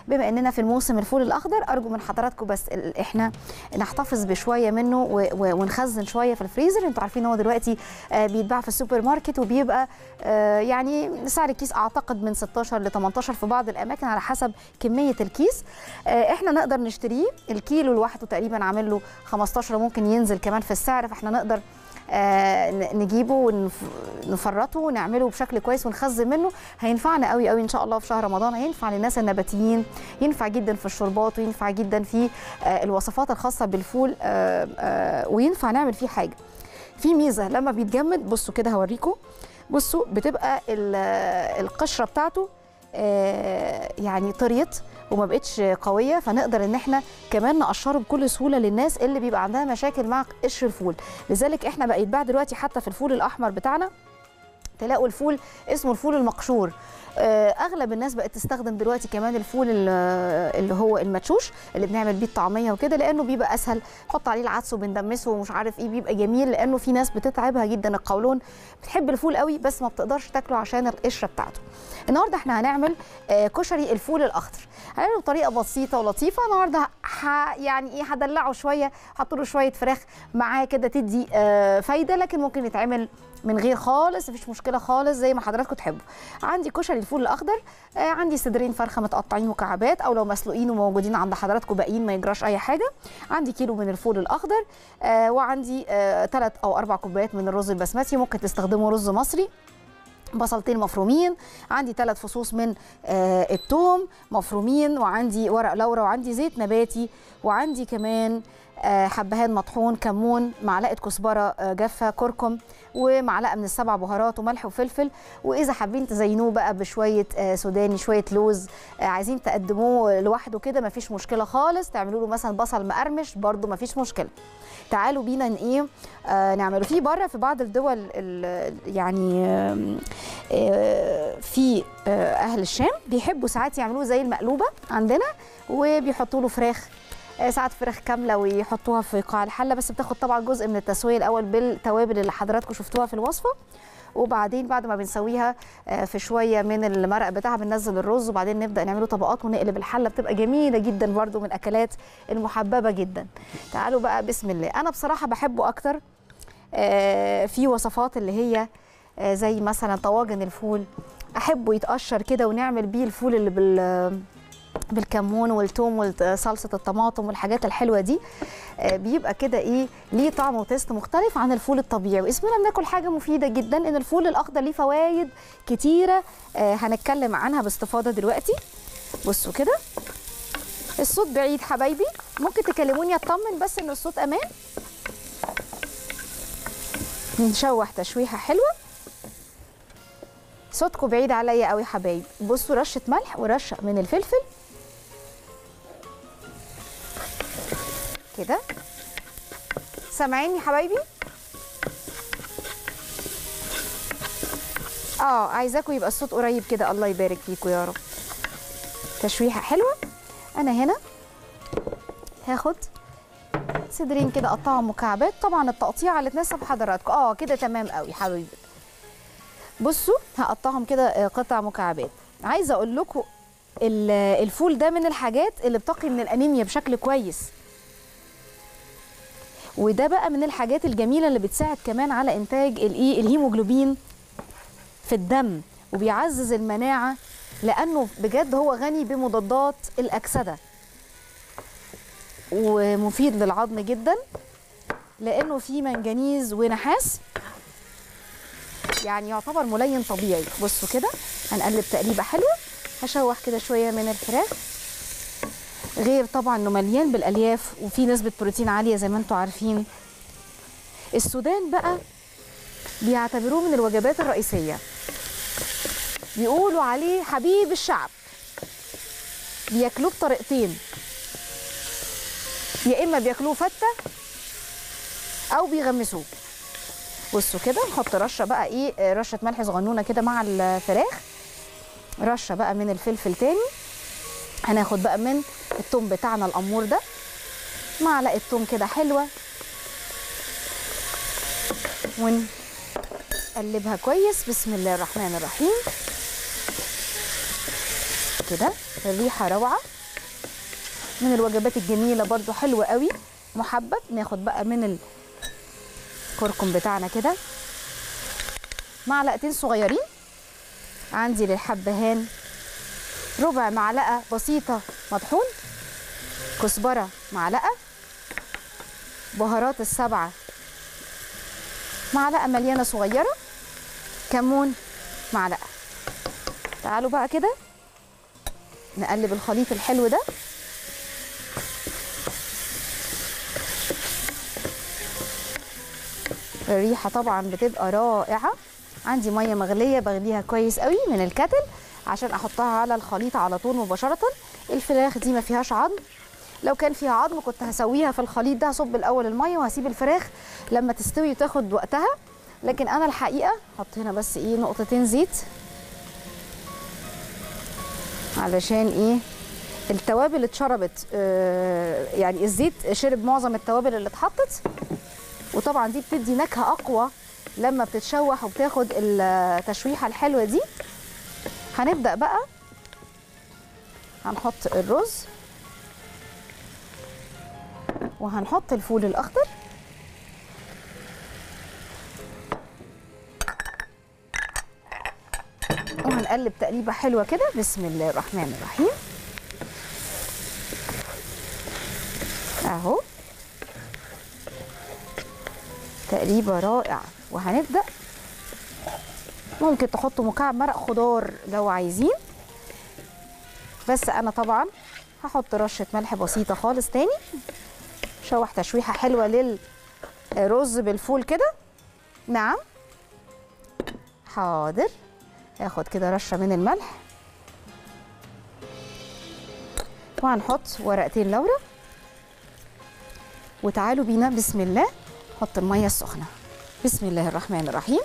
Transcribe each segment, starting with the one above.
بما اننا في الموسم الفول الاخضر ارجو من حضراتكم بس ال- احنا نحتفظ بشويه منه و- و- ونخزن شويه في الفريزر انتوا عارفين هو دلوقتي آه، بيتباع في السوبر ماركت وبيبقى آه، يعني سعر الكيس اعتقد من 16 ل 18 في بعض الاماكن على حسب كميه الكيس آه، احنا نقدر نشتريه الكيلو لوحده تقريبا عامل له 15 ممكن ينزل كمان في السعر فاحنا نقدر آه، ن- نجيبه ونفرطه ونعمله بشكل كويس ونخزن منه هينفعنا قوي قوي ان شاء الله في شهر رمضان هينفع للناس النباتيين ينفع جدا في الشربات وينفع جدا في آه، الوصفات الخاصه بالفول آه، آه، وينفع نعمل فيه حاجه في ميزه لما بيتجمد بصوا كده هوريكم بصوا بتبقى ال- القشره بتاعته آه، يعني طريت وما بقتش قويه فنقدر ان احنا كمان نقشره بكل سهوله للناس اللي بيبقى عندها مشاكل مع قشر الفول لذلك احنا بقى يتباع دلوقتي حتى في الفول الاحمر بتاعنا تلاقوا الفول اسمه الفول المقشور آه، اغلب الناس بقت تستخدم دلوقتي كمان الفول ال- اللي هو المدشوش اللي بنعمل بيه الطعميه وكده لانه بيبقى اسهل نحط عليه العدس وبندمسه ومش عارف ايه بيبقى جميل لانه في ناس بتتعبها جدا القولون بتحب الفول قوي بس ما بتقدرش تاكله عشان القشره بتاعته النهارده احنا هنعمل آه، كشري الفول الاخضر هنعمله بطريقه بسيطه ولطيفه النهارده ح... يعني ايه هدلعه شويه احط له شويه فراخ معاه كده تدي آه، فايده لكن ممكن يتعمل من غير خالص مفيش مشكله خالص زي ما حضراتكم تحبوا عندي كشري الفول الاخضر آه، عندي صدرين فرخه متقطعين مكعبات او لو مسلوقين وموجودين عند حضراتكم باقيين ما يجراش اي حاجه عندي كيلو من الفول الاخضر آه، وعندي ثلاث او اربع كوبايات من الرز البسمتي ممكن تستخدموا رز مصري بصلتين مفرومين عندي ثلاث فصوص من آه الثوم مفرومين وعندي ورق لورا وعندي زيت نباتي وعندي كمان آه حبهان مطحون كمون معلقه كزبره آه جافه كركم ومعلقه من السبع بهارات وملح وفلفل واذا حابين تزينوه بقى بشويه آه سوداني شويه لوز آه عايزين تقدموه لوحده كده مفيش مشكله خالص تعملوا له مثلا بصل مقرمش برده مفيش مشكله تعالوا بينا ن- ايه آه نعمله في بره في بعض الدول ال- يعني آم، آه، في آه، اهل الشام بيحبوا ساعات يعملوه زي المقلوبه عندنا وبيحطوا له فراخ آه، ساعات فراخ كامله ويحطوها في قاع الحله بس بتاخد طبعا جزء من التسويه الاول بالتوابل اللي حضراتكم شفتوها في الوصفه وبعدين بعد ما بنسويها آه، في شويه من المرق بتاعها بننزل الرز وبعدين نبدا نعمله طبقات ونقلب الحله بتبقى جميله جدا برده من الاكلات المحببه جدا تعالوا بقى بسم الله انا بصراحه بحبه اكتر آه، في وصفات اللي هي آه، زي مثلا طواجن الفول احبه يتقشر كده ونعمل بيه الفول اللي بال بالكمون والثوم وصلصه الطماطم والحاجات الحلوه دي آه، بيبقى كده ايه ليه طعم وتيست مختلف عن الفول الطبيعي واسمنا بناكل حاجه مفيده جدا ان الفول الاخضر ليه فوائد كتيره آه، هنتكلم عنها باستفاضه دلوقتي بصوا كده الصوت بعيد حبايبي ممكن تكلموني اطمن بس ان الصوت امان نشوح تشويحه حلوه صوتكم بعيد عليا قوي حبايبي بصوا رشه ملح ورشه من الفلفل كده سامعيني حبايبي اه عايزاكم يبقى الصوت قريب كده الله يبارك فيكم يا رب تشويحه حلوه انا هنا هاخد صدرين كده اقطعهم مكعبات طبعا التقطيع اللي تناسب حضراتكم اه كده تمام قوي حبايبي بصوا هقطعهم كده آه، قطع مكعبات عايزه اقول لكم ال- الفول ده من الحاجات اللي بتقي من الانيميا بشكل كويس وده بقى من الحاجات الجميله اللي بتساعد كمان على انتاج الايه الهيموجلوبين في الدم وبيعزز المناعه لانه بجد هو غني بمضادات الاكسده ومفيد للعظم جدا لانه فيه منجنيز ونحاس يعني يعتبر ملين طبيعي بصوا كده هنقلب تقليبه حلوه هشوح كده شويه من الفراخ غير طبعا انه مليان بالالياف وفيه نسبه بروتين عاليه زي ما انتم عارفين السودان بقى بيعتبروه من الوجبات الرئيسيه بيقولوا عليه حبيب الشعب بياكلوه بطريقتين يا اما بياكلوه فته او بيغمسوه بصوا كده نحط رشه بقى ايه آه، رشه ملح صغنونه كده مع الفراخ رشه بقى من الفلفل تاني هناخد بقى من التوم بتاعنا الامور ده معلقه توم كده حلوه ونقلبها كويس بسم الله الرحمن الرحيم كده الريحه روعه من الوجبات الجميله برضو حلوه قوي محبب ناخد بقى من الكركم بتاعنا كده معلقتين صغيرين عندي للحبهان ربع معلقه بسيطه مطحون كزبره معلقه بهارات السبعه معلقه مليانه صغيره كمون معلقه تعالوا بقى كده نقلب الخليط الحلو ده الريحه طبعا بتبقى رائعه عندي ميه مغليه بغليها كويس قوي من الكتل عشان احطها على الخليط على طول مباشره الفراخ دي ما فيهاش عظم لو كان فيها عظم كنت هسويها في الخليط ده هصب الاول الميه وهسيب الفراخ لما تستوي وتاخد وقتها لكن انا الحقيقه احط هنا بس ايه نقطتين زيت علشان ايه التوابل اتشربت آه يعني الزيت شرب معظم التوابل اللي اتحطت وطبعا دي بتدي نكهه اقوى لما بتتشوح وبتاخد التشويحه الحلوه دي هنبدا بقى هنحط الرز وهنحط الفول الاخضر وهنقلب تقليبه حلوه كده بسم الله الرحمن الرحيم اهو تقليبه رائعه وهنبدا ممكن تحطوا مكعب مرق خضار لو عايزين بس انا طبعا هحط رشه ملح بسيطه خالص تاني شوح تشويحه حلوه للرز بالفول كده نعم حاضر هاخد كده رشه من الملح وهنحط ورقتين لورا وتعالوا بينا بسم الله نحط الميه السخنه بسم الله الرحمن الرحيم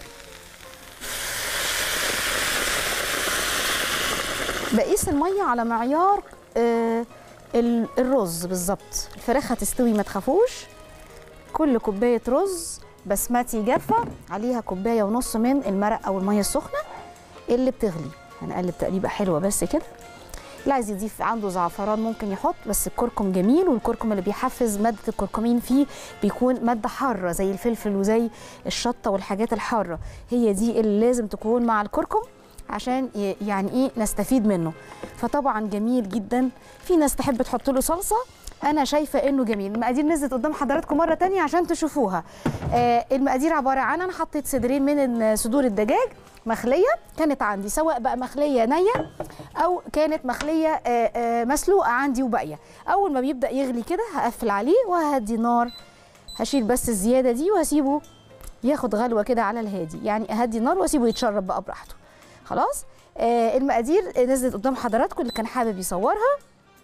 بقيس الميه على معيار آه الرز بالظبط الفراخ هتستوي ما تخافوش كل كوبايه رز بسمتي جافه عليها كوبايه ونص من المرق او الميه السخنه اللي بتغلي هنقلب تقليبه حلوه بس كده اللي عايز يضيف عنده زعفران ممكن يحط بس الكركم جميل والكركم اللي بيحفز ماده الكركمين فيه بيكون ماده حاره زي الفلفل وزي الشطه والحاجات الحاره هي دي اللي لازم تكون مع الكركم عشان يعني ايه نستفيد منه فطبعا جميل جدا في ناس تحب تحط له صلصه انا شايفه انه جميل المقادير نزلت قدام حضراتكم مره تانية عشان تشوفوها آه المقادير عباره عن انا حطيت صدرين من صدور الدجاج مخليه كانت عندي سواء بقى مخليه نيه او كانت مخليه آه آه مسلوقه عندي وباقيه اول ما بيبدا يغلي كده هقفل عليه وهدي نار هشيل بس الزياده دي وهسيبه ياخد غلوه كده على الهادي يعني اهدي النار واسيبه يتشرب بقى براحته خلاص آه المقادير نزلت قدام حضراتكم اللي كان حابب يصورها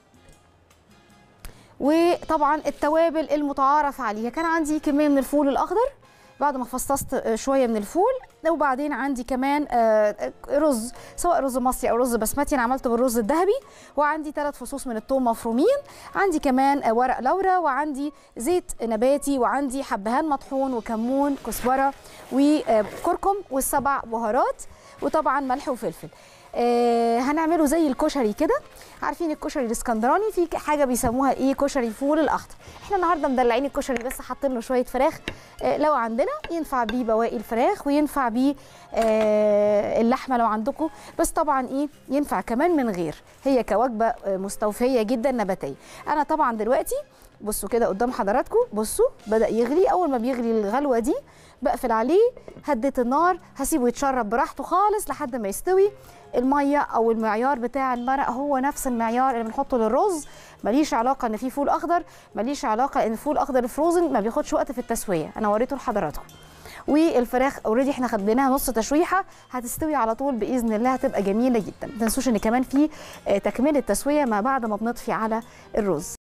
وطبعا التوابل المتعارف عليها كان عندي كميه من الفول الاخضر بعد ما فصصت شويه من الفول وبعدين عندي كمان رز سواء رز مصري او رز بسمتي انا عملته بالرز الذهبي وعندي ثلاث فصوص من الثوم مفرومين عندي كمان ورق لورا وعندي زيت نباتي وعندي حبهان مطحون وكمون كزبره وكركم والسبع بهارات وطبعا ملح وفلفل آه هنعمله زي الكشري كده عارفين الكشري الاسكندراني في حاجه بيسموها ايه كشري فول الاخضر احنا النهارده مدلعين الكشري بس حاطين له شويه فراخ آه لو عندنا ينفع بيه بواقي الفراخ وينفع بيه آه اللحمه لو عندكم بس طبعا ايه ينفع كمان من غير هي كوجبه مستوفيه جدا نباتيه انا طبعا دلوقتي بصوا كده قدام حضراتكم بصوا بدا يغلي اول ما بيغلي الغلوه دي بقفل عليه هديت النار هسيبه يتشرب براحته خالص لحد ما يستوي الميه او المعيار بتاع المرق هو نفس المعيار اللي بنحطه للرز ماليش علاقه ان في فول اخضر ماليش علاقه ان الفول الاخضر الفروزن ما بياخدش وقت في التسويه انا وريته لحضراتكم والفراخ اوريدي احنا خدناها نص تشويحه هتستوي على طول باذن الله هتبقى جميله جدا ما تنسوش ان كمان في تكمله تسويه ما بعد ما بنطفي على الرز